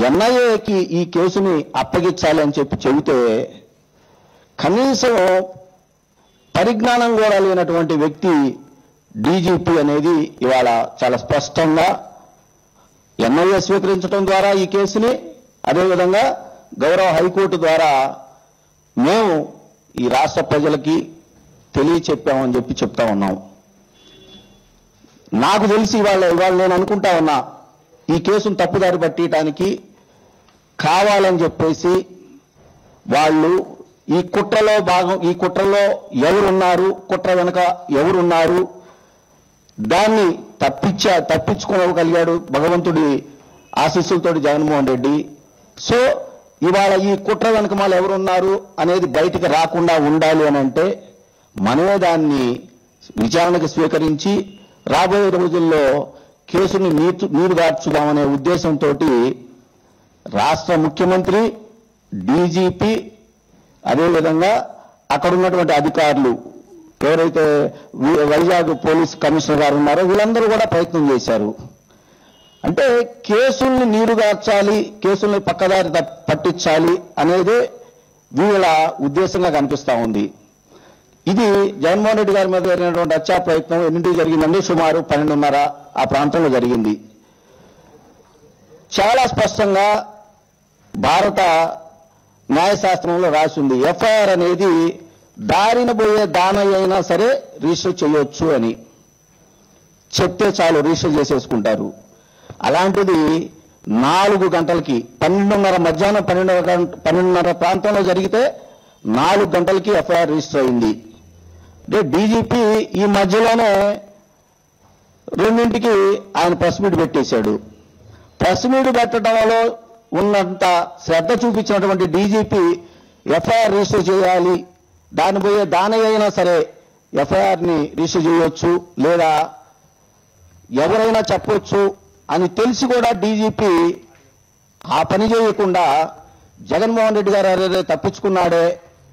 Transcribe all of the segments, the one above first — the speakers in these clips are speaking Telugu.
ఎన్ఐఏకి ఈ కేసుని అప్పగించాలి అని చెప్పి చెబితే కనీసం పరిజ్ఞానం కూడా లేనటువంటి వ్యక్తి డీజీపీ అనేది ఇవాళ చాలా స్పష్టంగా ఎన్ఐఏ స్వీకరించడం ద్వారా ఈ కేసుని అదేవిధంగా గౌరవ హైకోర్టు ద్వారా మేము ఈ రాష్ట్ర ప్రజలకి తెలియచెప్పామని చెప్పి చెప్తా ఉన్నాం నాకు తెలిసి ఇవాళ ఇవాళ నేను అనుకుంటా ఉన్నా ఈ కేసును తప్పుదారి పట్టడానికి కావాలని చెప్పేసి వాళ్ళు ఈ కుట్రలో భాగం ఈ కుట్రలో ఎవరున్నారు కుట్ర వెనుక ఎవరున్నారు దాన్ని తప్పించా తప్పించుకోగలిగాడు భగవంతుడి ఆశీస్సులతోటి జగన్మోహన్ రెడ్డి సో ఇవాళ ఈ కుట్ర వెనుక వాళ్ళు ఎవరున్నారు అనేది బయటికి రాకుండా ఉండాలి అని అంటే మనమే దాన్ని విచారణకు స్వీకరించి రాబోయే రోజుల్లో కేసుని నీరు నీరుగార్చుదామనే ఉద్దేశంతో రాష్ట్ర ముఖ్యమంత్రి డీజీపీ అదేవిధంగా అక్కడ ఉన్నటువంటి అధికారులు ఎవరైతే వి- వైజాగ్ పోలీస్ కమిషనర్ గారు ఉన్నారో వీళ్ళందరూ కూడా ప్రయత్నం చేశారు అంటే కేసుల్ని నీరుగార్చాలి కేసుల్ని పక్కదారి తప్- పట్టించాలి అనేది వీళ్ళ ఉద్దేశంగా కనిపిస్తా ఉంది ఇది జగన్మోహన్ రెడ్డి గారి మీద జరిగినటువంటి హత్యా ప్రయత్నం ఎన్నింటికి జరిగిందండి సుమారు పన్నెండున్నర ఆ ప్రాంతంలో జరిగింది చాలా స్పష్టంగా భారత న్యాయశాస్త్రంలో రాసి ఉంది ఎఫ్ఐఆర్ అనేది దారిన పోయే దానయ్య అయినా సరే రిజిస్టర్ చేయొచ్చు అని చెప్తే చాలు రిజిస్టర్ చేసేసుకుంటారు అలాంటిది నాలుగు గంటలకి పన్నెండున్నర మధ్యాహ్నం పన్నెండు గంట పన్నెండున్నర ప్రాంతంలో జరిగితే నాలుగు గంటలకి ఎఫ్ఐఆర్ రిజిస్టర్ అయింది అంటే డీజీపీ ఈ మధ్యలోనే రెండింటికి ఆయన ప్రెస్ మీట్ పెట్టేశాడు ప్రెస్ మీట్ పెట్టడంలో ఉన్నంత శ్రద్ధ చూపించినటువంటి డీజీపీ ఎఫ్ఐఆర్ రిజిస్టర్ చేయాలి దాని పోయే దాని అయినా సరే ఎఫ్ఐఆర్ని రిజిస్టర్ చేయొచ్చు లేదా ఎవరైనా చెప్పొచ్చు అని తెలిసి కూడా డీజీపీ ఆ పని చేయకుండా జగన్మోహన్ రెడ్డి గారు అరే తప్పించుకున్నాడే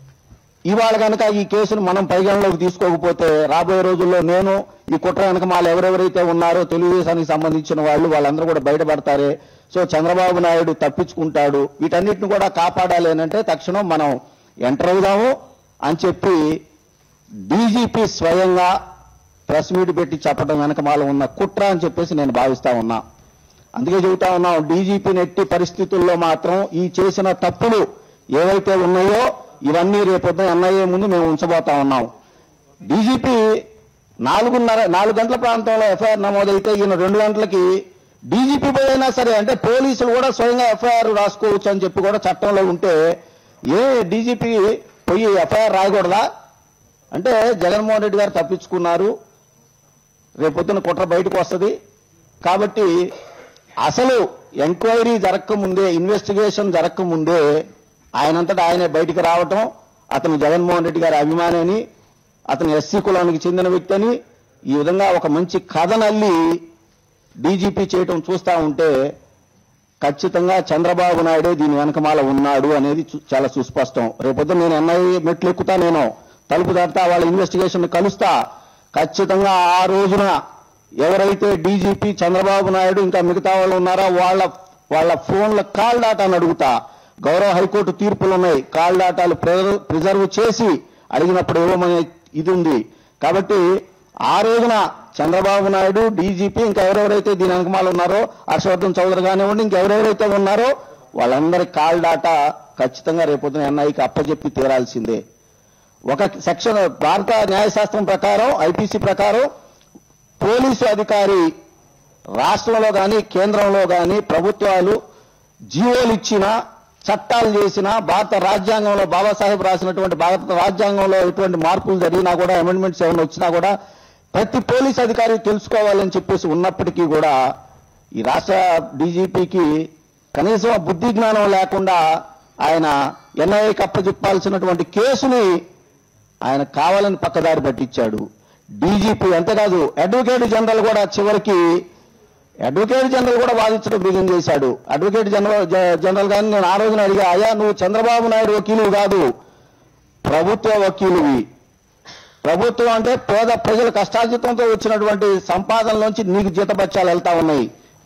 ఇవాళ కనుక ఈ కేసును మనం పరిగణలోకి తీసుకోకపోతే రాబోయే రోజుల్లో నేను ఈ కుట్ర వెనక మాలు ఎవరెవరైతే ఉన్నారో తెలుగుదేశానికి సంబంధించిన వాళ్ళు వాళ్ళందరూ కూడా బయటపడతారే సో చంద్రబాబు నాయుడు తప్పించుకుంటాడు వీటన్నిటిని కూడా కాపాడాలి అని అంటే తక్షణం మనం ఎంటర్ అవుదాము అని చెప్పి డీజీపీ స్వయంగా ప్రెస్ మీట్ పెట్టి చెప్పడం వెనక మాల ఉన్న కుట్ర అని చెప్పేసి నేను భావిస్తా ఉన్నా అందుకే చెబుతా ఉన్నాం డీజీపీ నెట్టి పరిస్థితుల్లో మాత్రం ఈ చేసిన తప్పులు ఏవైతే ఉన్నాయో ఇవన్నీ రేపొద్దున ఎన్ఐఏ ముందు మేము ఉంచబోతా ఉన్నాం డీజీపీ నాలుగున్నర నాలుగు గంటల ప్రాంతంలో ఎఫ్ఐఆర్ నమోదైతే ఈయన రెండు గంటలకి డీజీపీ పోయినా సరే అంటే పోలీసులు కూడా స్వయంగా ఎఫ్ఐఆర్ రాసుకోవచ్చు అని చెప్పి కూడా చట్టంలో ఉంటే ఏ డీజీపీ పోయి ఎఫ్ఐఆర్ రాయకూడదా అంటే జగన్మోహన్ రెడ్డి గారు తప్పించుకున్నారు రేపొద్దున కుట్ర బయటకు వస్తుంది కాబట్టి అసలు ఎంక్వైరీ జరగకముందే ఇన్వెస్టిగేషన్ జరగకముందే ఆయనంతటా ఆయనే బయటికి రావటం అతను జగన్మోహన్ రెడ్డి గారి అభిమాని అని అతను ఎస్సీ కులానికి చెందిన వ్యక్తి అని ఈ విధంగా ఒక మంచి కథనల్లి డీజీపీ చేయటం చూస్తా ఉంటే ఖచ్చితంగా చంద్రబాబు నాయుడే దీని వెనకమాల ఉన్నాడు అనేది చు- చాలా సుస్పష్టం రేపొద్దు నేను ఎన్ఐఏ మెట్లు ఎక్కుతా నేను తలుపు తడతా వాళ్ళ ఇన్వెస్టిగేషన్ కలుస్తా ఖచ్చితంగా ఆ రోజున ఎవరైతే డీజీపీ చంద్రబాబు నాయుడు ఇంకా మిగతా వాళ్ళు ఉన్నారో వాళ్ళ వాళ్ళ ఫోన్ల కాల్ డాటాను అడుగుతా గౌరవ హైకోర్టు తీర్పులు ఉన్నాయి కాల్ డాటాలు ప్రిజర్వ్- ప్రిజర్వ్ చేసి అడిగినప్పుడు ఇవ్వమనే ఇది ఉంది కాబట్టి ఆ రోజున చంద్రబాబు నాయుడు డీజీపీ ఇంకా ఎవరెవరైతే దీని వెనకమాల ఉన్నారో హర్షవర్ధన్ చౌదరి కానివ్వండి ఇంకెవరెవరైతే ఉన్నారో వాళ్ళందరి కాల్ డాటా ఖచ్చితంగా రేపొద్దున ఎన్ఐకి అప్పచెప్పి తీరాల్సిందే ఒక సెక్షన్ భారత న్యాయశాస్త్రం ప్రకారం ఐపీసీ ప్రకారం పోలీసు అధికారి రాష్ట్రంలో కానీ కేంద్రంలో కానీ ప్రభుత్వాలు జీవోలు ఇచ్చినా చట్టాలు చేసినా భారత రాజ్యాంగంలో బాబాసాహెబ్ రాసినటువంటి భారత రాజ్యాంగంలో ఎటువంటి మార్పులు జరిగినా కూడా అమెండ్మెంట్స్ ఏమైనా వచ్చినా కూడా ప్రతి పోలీస్ అధికారి తెలుసుకోవాలని చెప్పేసి ఉన్నప్పటికీ కూడా ఈ రాష్ట్ర డీజీపీకి కనీసం ఆ బుద్ధి జ్ఞానం లేకుండా ఆయన ఎన్ఐఏకి అప్పచెప్పాల్సినటువంటి కేసుని ఆయన కావాలని పక్కదారి పట్టించాడు డీజీపీ అంతేకాదు అడ్వకేట్ జనరల్ కూడా చివరికి అడ్వకేట్ జనరల్ కూడా వాదించడం బిగిన్ చేశాడు అడ్వకేట్ జనరల్ జ- జనరల్ గారిని నేను ఆ రోజున అడిగా అయ్యా నువ్వు చంద్రబాబు నాయుడు వకీలు కాదు ప్రభుత్వ వకీలువి ప్రభుత్వం అంటే పేద ప్రజల కష్టార్జితంతో వచ్చినటువంటి సంపాదనలోంచి నీకు జీతబత్యాలు వెళ్తా ఉన్నాయి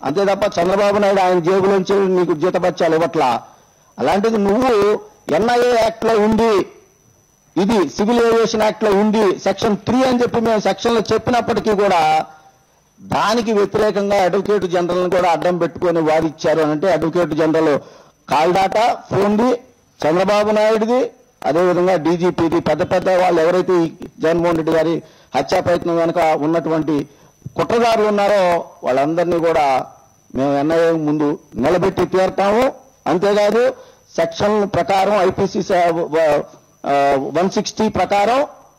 అంతే తప్ప చంద్రబాబు నాయుడు ఆయన జేబులోంచి నీకు జీతపత్యాలు ఇవ్వట్లా అలాంటిది నువ్వు ఎన్ఐఏ యాక్ట్ లో ఉండి ఇది సివిల్ ఏవియేషన్ యాక్ట్ లో ఉంది సెక్షన్ త్రీ అని చెప్పి మేము సెక్షన్ లో చెప్పినప్పటికీ కూడా దానికి వ్యతిరేకంగా అడ్వకేట్ జనరల్ కూడా అడ్డం పెట్టుకొని వారిచ్చారు అని అంటే అడ్వకేట్ జనరల్ కాల్ డాటా ఫోన్ది చంద్రబాబు నాయుడుది అదేవిధంగా డీజీపీది పెద్ద పెద్ద వాళ్ళు ఎవరైతే ఈ జగన్మోహన్ రెడ్డి గారి హత్యా ప్రయత్నం వెనుక ఉన్నటువంటి కుట్రదారులు ఉన్నారో వాళ్ళందరినీ కూడా మేము ఎన్ఐఏ ముందు నిలబెట్టి తీరుతాము అంతేకాదు సెక్షన్ ప్రకారం ఐపీసీ వన్ సిక్స్టీ ప్రకారం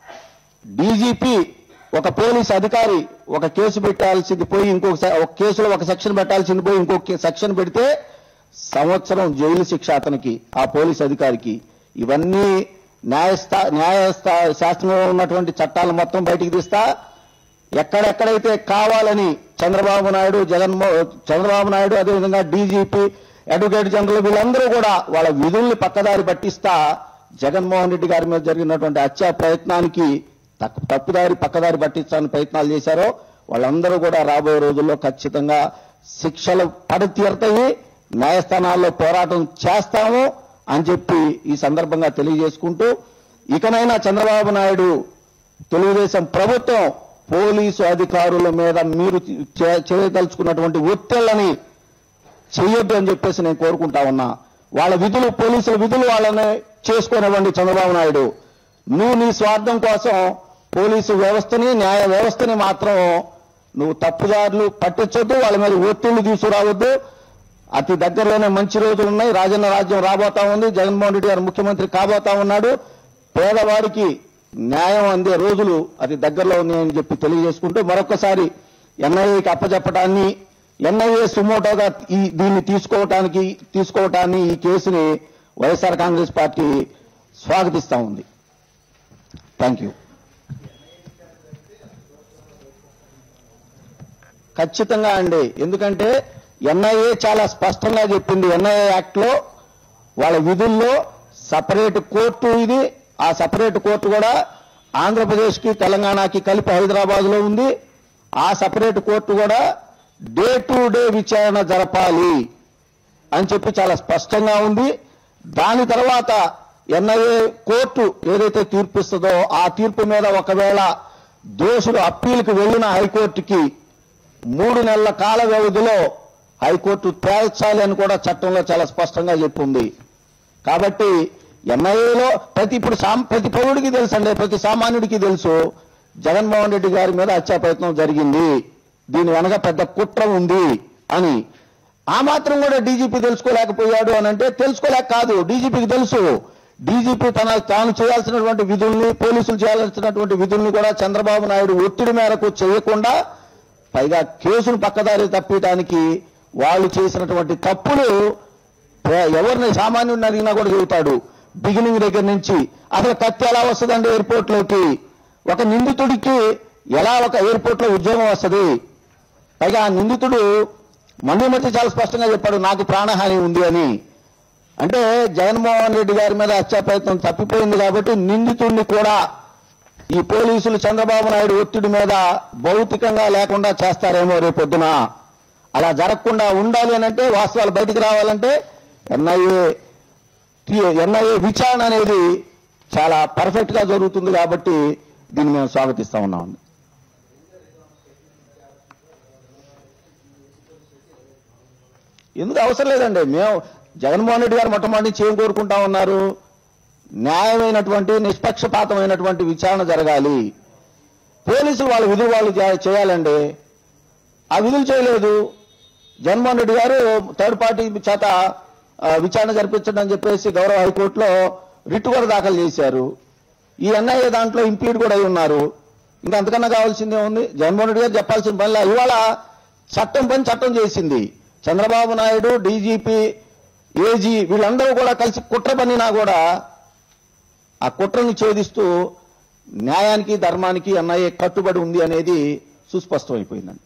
డీజీపీ ఒక పోలీస్ అధికారి ఒక కేసు పెట్టాల్సింది పోయి ఇంకొక సె- ఒక కేసులో ఒక సెక్షన్ పెట్టాల్సింది పోయి ఇంకొక సెక్షన్ పెడితే సంవత్సరం జైలు శిక్ష అతనికి ఆ పోలీస్ అధికారికి ఇవన్నీ న్యాయస్థా న్యాయస్థా శాస్త్రంలో ఉన్నటువంటి చట్టాలు మొత్తం బయటికి తీస్తా ఎక్కడెక్కడైతే కావాలని చంద్రబాబు నాయుడు జగన్మో చంద్రబాబు నాయుడు అదేవిధంగా డీజీపీ అడ్వకేట్ జనరల్ వీళ్ళందరూ కూడా వాళ్ళ విధుల్ని పక్కదారి పట్టిస్తా జగన్మోహన్ రెడ్డి గారి మీద జరిగినటువంటి హత్యా ప్రయత్నానికి తక్కు- తప్పుదారి పక్కదారి పట్టించాలని ప్రయత్నాలు చేశారో వాళ్ళందరూ కూడా రాబోయే రోజుల్లో ఖచ్చితంగా శిక్షలు పడి తీరతాయి న్యాయస్థానాల్లో పోరాటం చేస్తాము అని చెప్పి ఈ సందర్భంగా తెలియజేసుకుంటూ ఇకనైనా చంద్రబాబు నాయుడు తెలుగుదేశం ప్రభుత్వం పోలీసు అధికారుల మీద మీరు చే- చేయదలుచుకున్నటువంటి ఒత్తిళ్లని చెయ్యొద్దు అని చెప్పేసి నేను కోరుకుంటా ఉన్నా వాళ్ళ విధులు పోలీసుల విధులు వాళ్ళని చేసుకునేవ్వండి చంద్రబాబు నాయుడు నువ్వు నీ స్వార్థం కోసం పోలీసు వ్యవస్థని న్యాయ వ్యవస్థని మాత్రం నువ్వు తప్పుదారులు పట్టించొద్దు వాళ్ళ మీద ఒత్తిళ్లు తీసుకురావద్దు అతి దగ్గరలోనే మంచి రోజులు ఉన్నాయి రాజన్న రాజ్యం రాబోతా ఉంది జగన్మోహన్ రెడ్డి గారు ముఖ్యమంత్రి కాబోతా ఉన్నాడు పేదవాడికి న్యాయం అందే రోజులు అతి దగ్గరలో ఉన్నాయని చెప్పి తెలియజేసుకుంటూ మరొకసారి ఎన్ఐఏకి అప్పచెప్పడాన్ని ఎన్ఐఏ సుమోటోగా ఈ దీన్ని తీసుకోవటానికి తీసుకోవటాన్ని ఈ కేసుని వైఎస్ఆర్ కాంగ్రెస్ పార్టీ స్వాగతిస్తా ఉంది థ్యాంక్ యూ ఖచ్చితంగా అండి ఎందుకంటే ఎన్ఐఏ చాలా స్పష్టంగా చెప్పింది ఎన్ఐఏ యాక్ట్ లో వాళ్ళ విధుల్లో సపరేట్ కోర్టు ఇది ఆ సపరేట్ కోర్టు కూడా ఆంధ్రప్రదేశ్ కి తెలంగాణకి కలిపి హైదరాబాద్ లో ఉంది ఆ సపరేట్ కోర్టు కూడా డే టు డే విచారణ జరపాలి అని చెప్పి చాలా స్పష్టంగా ఉంది దాని తర్వాత ఎన్ఐఏ కోర్టు ఏదైతే తీర్పు ఇస్తుందో ఆ తీర్పు మీద ఒకవేళ దోషులు అప్పీల్కి వెళ్లిన హైకోర్టుకి మూడు నెలల కాల వ్యవధిలో హైకోర్టు తేల్చాలి అని కూడా చట్టంలో చాలా స్పష్టంగా చెప్పింది కాబట్టి ఎన్ఐఏలో ప్రతి ఇప్పుడు సామ్- ప్రతి పౌరుడికి తెలుసు అండి ప్రతి సామాన్యుడికి తెలుసు జగన్మోహన్ రెడ్డి గారి మీద హత్యా ప్రయత్నం జరిగింది దీని వెనక పెద్ద కుట్ర ఉంది అని ఆ మాత్రం కూడా డీజీపీ తెలుసుకోలేకపోయాడు అని అంటే తెలుసుకోలేక కాదు డీజీపీకి తెలుసు డీజీపీ తన తాను చేయాల్సినటువంటి విధుల్ని పోలీసులు చేయాల్సినటువంటి విధుల్ని కూడా చంద్రబాబు నాయుడు ఒత్తిడి మేరకు చేయకుండా పైగా కేసును పక్కదారి తప్పడానికి వాళ్ళు చేసినటువంటి తప్పులు ఏ- ఎవరిని సామాన్యుడిని అడిగినా కూడా చెబుతాడు బిగినింగ్ దగ్గర నుంచి అసలు కత్తి ఎలా వస్తుందండి ఎయిర్పోర్ట్ లోకి ఒక నిందితుడికి ఎలా ఒక ఎయిర్పోర్ట్ లో ఉద్యోగం వస్తుంది పైగా ఆ నిందితుడు మధ్య చాలా స్పష్టంగా చెప్పాడు నాకు ప్రాణహాని ఉంది అని అంటే జగన్మోహన్ రెడ్డి గారి మీద హత్యా ప్రయత్నం తప్పిపోయింది కాబట్టి నిందితుడిని కూడా ఈ పోలీసులు చంద్రబాబు నాయుడు ఒత్తిడి మీద భౌతికంగా లేకుండా చేస్తారేమో రేపొద్దున అలా జరగకుండా ఉండాలి అని అంటే వాస్తవాలు బయటికి రావాలంటే ఎన్ఐఏ ఎన్ఐఏ విచారణ అనేది చాలా పర్ఫెక్ట్ గా జరుగుతుంది కాబట్టి దీన్ని మేము స్వాగతిస్తా ఉన్నాం ఎందుకు అవసరం లేదండి మేము జగన్మోహన్ రెడ్డి గారు మొట్టమొదటి నుంచి ఏం కోరుకుంటా ఉన్నారు న్యాయమైనటువంటి నిష్పక్షపాతమైనటువంటి విచారణ జరగాలి పోలీసులు వాళ్ళ విధులు వాళ్ళు చే- చేయాలండి ఆ విధులు చేయలేదు జగన్మోహన్ రెడ్డి గారు థర్డ్ పార్టీ చేత ఆ, విచారణ జరిపించండి అని చెప్పేసి గౌరవ హైకోర్టులో రిట్ కూడా దాఖలు చేశారు ఈ ఎన్ఐఏ దాంట్లో ఇంప్లీడ్ కూడా అయి ఉన్నారు ఇంకా అంతకన్నా కావాల్సిందే ఉంది జగన్మోహన్ రెడ్డి గారు చెప్పాల్సిన పనిలా ఇవాళ చట్టం పని చట్టం చేసింది చంద్రబాబు నాయుడు డీజీపీ ఏజీ వీళ్ళందరూ కూడా కలిసి కుట్ర పనినా కూడా ఆ కుట్రను ఛేదిస్తూ న్యాయానికి ధర్మానికి ఎన్ఐఏ కట్టుబడి ఉంది అనేది సుస్పష్టమైపోయిందండి